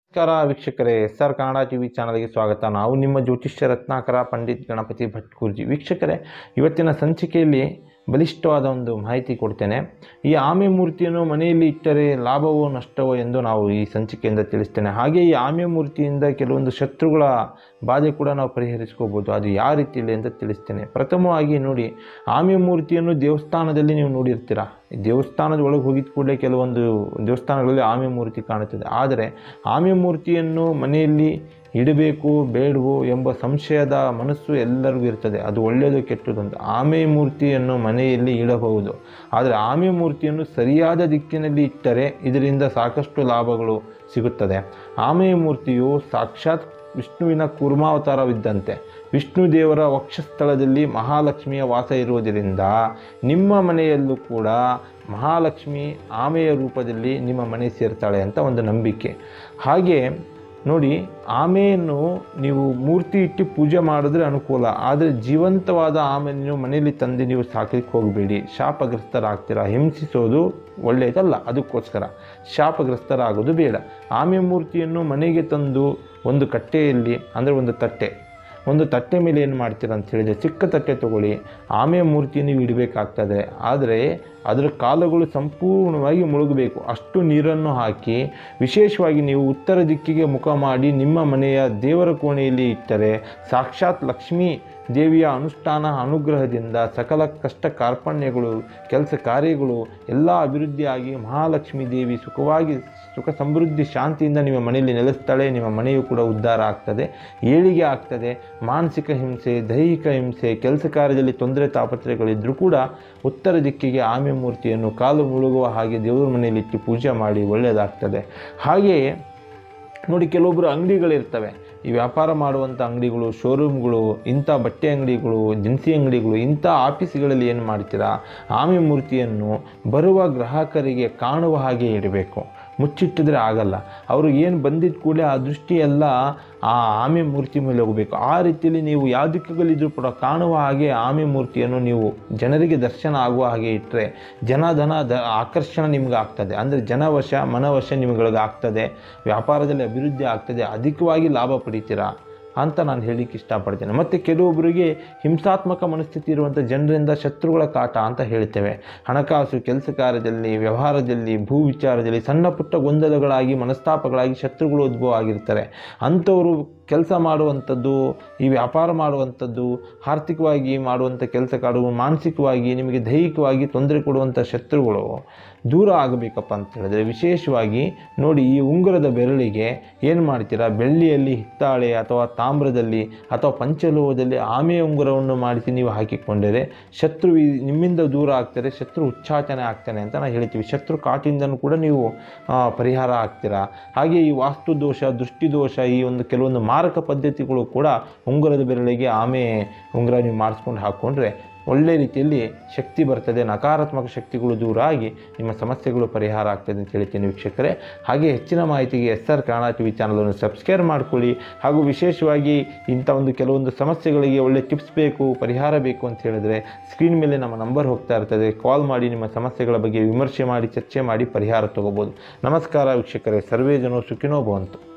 ನಮಸ್ಕಾರ ವೀಕ್ಷಕರೇ S R Kannada T V ಚಾನಲ್ಗೆ ಸ್ವಾಗತ ನಾವು ನಿಮ್ಮ ಜ್ಯೋತಿಷ್ಯ ರತ್ನಾಕರ ಪಂಡಿತ್ ಗಣಪತಿ ಭಟ್ ಗುರ್ಜಿ ವೀಕ್ಷಕರೇ ಇವತ್ತಿನ ಸಂಚಿಕೆಯಲ್ಲಿ ಬಲಿಷ್ಠವಾದ ಒಂದು ಮಾಹಿತಿ ಕೊಡ್ತೇನೆ ಈ ಆಮೆ ಮೂರ್ತಿಯನ್ನು ಮನೆಯಲ್ಲಿ ಇಟ್ಟರೆ ಲಾಭವೋ ನಷ್ಟವೋ ಎಂದು ನಾವು ಈ ಸಂಚಿಕೆಯಿಂದ ತಿಳಿಸ್ತೇನೆ ಹಾಗೆ ಈ ಆಮೆ ಮೂರ್ತಿಯಿಂದ ಕೆಲವೊಂದು ಶತ್ರುಗಳ ಬಾಧೆ ಕೂಡ ನಾವು ಪರಿಹರಿಸ್ಕೋಬೋದು ಅದು ಯಾವ ರೀತಿಯಲ್ಲಿ ಅಂತ ತಿಳಿಸ್ತೇನೆ ಪ್ರಥಮವಾಗಿ ನೋಡಿ ಆಮೆ ಮೂರ್ತಿಯನ್ನು ದೇವಸ್ಥಾನದಲ್ಲಿ ನೀವು ನೋಡಿರ್ತೀರ ದೇವಸ್ಥಾನದ ಒಳಗೆ ಹೋಗಿದ ಕೂಡಲೇ ಕೆಲವೊಂದು ದೇವಸ್ಥಾನಗಳಲ್ಲಿ ಆಮೆ ಮೂರ್ತಿ ಕಾಣುತ್ತದೆ ಆದರೆ ಆಮೆ ಮೂರ್ತಿಯನ್ನು ಮನೆಯಲ್ಲಿ ಇಡಬೇಕು ಬೇಡವೋ ಎಂಬ ಸಂಶಯದ ಮನಸ್ಸು ಎಲ್ಲರಿಗೂ ಇರ್ತದೆ ಅದು ಒಳ್ಳೆಯದು ಕೆಟ್ಟದ್ದು ಅಂತ ಆಮೆ ಮೂರ್ತಿಯನ್ನು ಮನೆಯಲ್ಲಿ ಇಡಬಹುದು ಆದರೆ ಆಮೆ ಮೂರ್ತಿಯನ್ನು ಸರಿಯಾದ ದಿಕ್ಕಿನಲ್ಲಿ ಇಟ್ಟರೆ ಇದರಿಂದ ಸಾಕಷ್ಟು ಲಾಭಗಳು ಸಿಗುತ್ತದೆ ಆಮೆ ಮೂರ್ತಿಯು ಸಾಕ್ಷಾತ್ ವಿಷ್ಣುವಿನ ಕೂರ್ಮಾವತಾರವಿದ್ದಂತೆ ವಿಷ್ಣು ದೇವರ ವಕ್ಷಸ್ಥಳದಲ್ಲಿ ಮಹಾಲಕ್ಷ್ಮಿಯ ವಾಸ ಇರುವುದರಿಂದ ನಿಮ್ಮ ಮನೆಯಲ್ಲೂ ಕೂಡ ಮಹಾಲಕ್ಷ್ಮಿ ಆಮೆಯ ರೂಪದಲ್ಲಿ ನಿಮ್ಮ ಮನೆ ಸೇರ್ತಾಳೆ ಅಂತ ಒಂದು ನಂಬಿಕೆ ಹಾಗೆ ನೋಡಿ ಆಮೆಯನ್ನು ನೀವು ಮೂರ್ತಿ ಇಟ್ಟು ಪೂಜೆ ಮಾಡಿದ್ರೆ ಅನುಕೂಲ ಆದರೆ ಜೀವಂತವಾದ ಆಮೆಯನ್ನು ನೀವು ಮನೆಯಲ್ಲಿ ತಂದು ನೀವು ಸಾಕಲಿಕ್ಕೆ ಹೋಗಬೇಡಿ ಶಾಪಗ್ರಸ್ತರಾಗ್ತೀರಾ ಹಿಂಸಿಸೋದು ಒಳ್ಳೆಯದಲ್ಲ ಅದಕ್ಕೋಸ್ಕರ ಶಾಪಗ್ರಸ್ತರಾಗೋದು ಬೇಡ ಆಮೆ ಮೂರ್ತಿಯನ್ನು ಮನೆಗೆ ತಂದು ಒಂದು ಕಟ್ಟೆಯಲ್ಲಿ ಅಂದರೆ ಒಂದು ತಟ್ಟೆ ಒಂದು ತಟ್ಟೆ ಮೇಲೆ ಏನು ಮಾಡ್ತೀರ ಅಂತ ಹೇಳಿದರೆ ಚಿಕ್ಕ ತಟ್ಟೆ ತಗೊಳ್ಳಿ ಆಮೆ ಮೂರ್ತಿ ನೀವು ಇಡಬೇಕಾಗ್ತದೆ ಆದರೆ ಅದರ ಕಾಲುಗಳು ಸಂಪೂರ್ಣವಾಗಿ ಮುಳುಗಬೇಕು ಅಷ್ಟು ನೀರನ್ನು ಹಾಕಿ ವಿಶೇಷವಾಗಿ ನೀವು ಉತ್ತರ ದಿಕ್ಕಿಗೆ ಮುಖ ಮಾಡಿ ನಿಮ್ಮ ಮನೆಯ ದೇವರ ಕೋಣೆಯಲ್ಲಿ ಇಟ್ಟರೆ ಸಾಕ್ಷಾತ್ ಲಕ್ಷ್ಮೀ ದೇವಿಯ ಅನುಷ್ಠಾನ ಅನುಗ್ರಹದಿಂದ ಸಕಲ ಕಷ್ಟ ಕಾರ್ಪಣ್ಯಗಳು ಕೆಲಸ ಕಾರ್ಯಗಳು ಎಲ್ಲ ಅಭಿವೃದ್ಧಿಯಾಗಿ ಮಹಾಲಕ್ಷ್ಮೀ ದೇವಿ ಸುಖವಾಗಿ ಸುಖ ಸಮೃದ್ಧಿ ಶಾಂತಿಯಿಂದ ನಿಮ್ಮ ಮನೆಯಲ್ಲಿ ನೆಲೆಸ್ತಾಳೆ ನಿಮ್ಮ ಮನೆಯು ಕೂಡ ಉದ್ಧಾರ ಆಗ್ತದೆ ಏಳಿಗೆ ಆಗ್ತದೆ ಮಾನಸಿಕ ಹಿಂಸೆ ದೈಹಿಕ ಹಿಂಸೆ ಕೆಲಸ ಕಾರ್ಯದಲ್ಲಿ ತೊಂದರೆ ತಾಪತ್ರಯಗಳಿದ್ದರೂ ಕೂಡ ಉತ್ತರ ದಿಕ್ಕಿಗೆ ಆಮೆ ಮೂರ್ತಿಯನ್ನು ಕಾಲು ಮುಳುಗುವ ಹಾಗೆ ದೇವರ ಮನೆಯಲ್ಲಿ ಇಟ್ಟು ಪೂಜೆ ಮಾಡಿ ಒಳ್ಳೆಯದಾಗ್ತದೆ ಹಾಗೆಯೇ ನೋಡಿ ಕೆಲವೊಬ್ಬರು ಅಂಗಡಿಗಳಿರ್ತವೆ ಈ ವ್ಯಾಪಾರ ಮಾಡುವಂಥ ಅಂಗಡಿಗಳು ಶೋರೂಮ್ಗಳು ಇಂಥ ಬಟ್ಟೆ ಅಂಗಡಿಗಳು ದಿನಸಿ ಅಂಗಡಿಗಳು ಇಂಥ ಆಫೀಸ್ಗಳಲ್ಲಿ ಏನು ಮಾಡ್ತೀರಾ ಆಮೆ ಮೂರ್ತಿಯನ್ನು ಬರುವ ಗ್ರಾಹಕರಿಗೆ ಕಾಣುವ ಹಾಗೆ ಇಡಬೇಕು ಮುಚ್ಚಿಟ್ಟಿದ್ರೆ ಆಗಲ್ಲ ಅವರು ಏನು ಬಂದಿದ್ದ ಕೂಡಲೇ ಆ ದೃಷ್ಟಿ ಎಲ್ಲ ಆ ಆಮೆ ಮೂರ್ತಿ ಮೇಲೆ ಹೋಗಬೇಕು ಆ ರೀತಿಯಲ್ಲಿ ನೀವು ಯಾವ ದಿಕ್ಕುಗಳಿದ್ರೂ ಕೂಡ ಕಾಣುವ ಹಾಗೆ ಆಮೆ ಮೂರ್ತಿಯನ್ನು ನೀವು ಜನರಿಗೆ ದರ್ಶನ ಆಗುವ ಹಾಗೆ ಇಟ್ಟರೆ ಜನ ಧನ ದ ಆಕರ್ಷಣೆ ನಿಮ್ಗೆ ಆಗ್ತದೆ ಅಂದರೆ ಜನವಶ ಮನವಶ ನಿಮ್ಗಳಿಗೆ ಆಗ್ತದೆ ವ್ಯಾಪಾರದಲ್ಲಿ ಅಭಿವೃದ್ಧಿ ಆಗ್ತದೆ ಅಧಿಕವಾಗಿ ಲಾಭ ಪಡಿತೀರಾ ಅಂತ ನಾನು ಹೇಳಲಿಕ್ಕೆ ಇಷ್ಟಪಡ್ತೇನೆ ಮತ್ತು ಕೆಲವೊಬ್ಬರಿಗೆ ಹಿಂಸಾತ್ಮಕ ಮನಸ್ಥಿತಿ ಇರುವಂಥ ಜನರಿಂದ ಶತ್ರುಗಳ ಕಾಟ ಅಂತ ಹೇಳ್ತೇವೆ ಹಣಕಾಸು ಕೆಲಸ ಕಾರ್ಯದಲ್ಲಿ ವ್ಯವಹಾರದಲ್ಲಿ ಭೂ ವಿಚಾರದಲ್ಲಿ ಸಣ್ಣ ಪುಟ್ಟ ಗೊಂದಲಗಳಾಗಿ ಮನಸ್ತಾಪಗಳಾಗಿ ಶತ್ರುಗಳು ಉದ್ಭವ ಆಗಿರ್ತಾರೆ ಅಂಥವರು ಕೆಲಸ ಮಾಡುವಂಥದ್ದು ಈ ವ್ಯಾಪಾರ ಮಾಡುವಂಥದ್ದು ಆರ್ಥಿಕವಾಗಿ ಮಾಡುವಂಥ ಕೆಲಸ ಕಾಡು ಮಾನಸಿಕವಾಗಿ ನಿಮಗೆ ದೈಹಿಕವಾಗಿ ತೊಂದರೆ ಕೊಡುವಂಥ ಶತ್ರುಗಳು ದೂರ ಆಗಬೇಕಪ್ಪ ಅಂತ ಹೇಳಿದ್ರೆ ವಿಶೇಷವಾಗಿ ನೋಡಿ ಈ ಉಂಗುರದ ಬೆರಳಿಗೆ ಏನು ಮಾಡ್ತೀರಾ ಬೆಳ್ಳಿಯಲ್ಲಿ ಹಿತ್ತಾಳೆ ಅಥವಾ ತಾಮ್ರದಲ್ಲಿ ಅಥವಾ ಪಂಚಲೋಹದಲ್ಲಿ ಆಮೆಯ ಉಂಗುರವನ್ನು ಮಾಡಿಸಿ ನೀವು ಹಾಕಿಕೊಂಡರೆ ಶತ್ರು ಈ- ನಿಮ್ಮಿಂದ ದೂರ ಆಗ್ತಾರೆ ಶತ್ರು ಉಚ್ಚಾಟನೆ ಆಗ್ತಾನೆ ಅಂತ ನಾವು ಹೇಳ್ತೀವಿ ಶತ್ರು ಕಾಟಿಂದನೂ ಕೂಡ ನೀವು ಆ, ಪರಿಹಾರ ಆಗ್ತೀರಾ ಹಾಗೆ ಈ ವಾಸ್ತು ದೋಷ ದೃಷ್ಟಿ ದೋಷ ಈ ಒಂದು ಕೆಲವೊಂದು ಮಾರಕ ಪದ್ಧತಿಗಳು ಕೂಡ ಉಂಗುರದ ಬೆರಳಿಗೆ ಆಮೆ ಉಂಗುರ ನೀವು ಮಾಡಿಸ್ಕೊಂಡು ಹಾಕ್ಕೊಂಡ್ರೆ ಒಳ್ಳೆ ರೀತಿಯಲ್ಲಿ ಶಕ್ತಿ ಬರ್ತದೆ ನಕಾರಾತ್ಮಕ ಶಕ್ತಿಗಳು ದೂರ ಆಗಿ ನಿಮ್ಮ ಸಮಸ್ಯೆಗಳು ಪರಿಹಾರ ಆಗ್ತದೆ ಅಂತ ಹೇಳ್ತೀನಿ ವೀಕ್ಷಕರೇ ಹಾಗೆ ಹೆಚ್ಚಿನ ಮಾಹಿತಿಗೆ S R Kannada T V ಚಾನಲನ್ನು ಸಬ್ಸ್ಕ್ರೈಬ್ ಮಾಡ್ಕೊಳ್ಳಿ ಹಾಗೂ ವಿಶೇಷವಾಗಿ ಇಂಥ ಒಂದು ಕೆಲವೊಂದು ಸಮಸ್ಯೆಗಳಿಗೆ ಒಳ್ಳೆ ಟಿಪ್ಸ್ ಬೇಕು ಪರಿಹಾರ ಬೇಕು ಅಂತ ಹೇಳಿದ್ರೆ ಸ್ಕ್ರೀನ್ ಮೇಲೆ ನಮ್ಮ ನಂಬರ್ ಹೋಗ್ತಾ ಇರ್ತದೆ ಕಾಲ್ ಮಾಡಿ ನಿಮ್ಮ ಸಮಸ್ಯೆಗಳ ಬಗ್ಗೆ ವಿಮರ್ಶೆ ಮಾಡಿ ಚರ್ಚೆ ಮಾಡಿ ಪರಿಹಾರ ತಗೋಬೋದು ನಮಸ್ಕಾರ ವೀಕ್ಷಕರೇ ಸರ್ವೇ ಜನೋ ಸುಖಿನೋ ಭವಂತು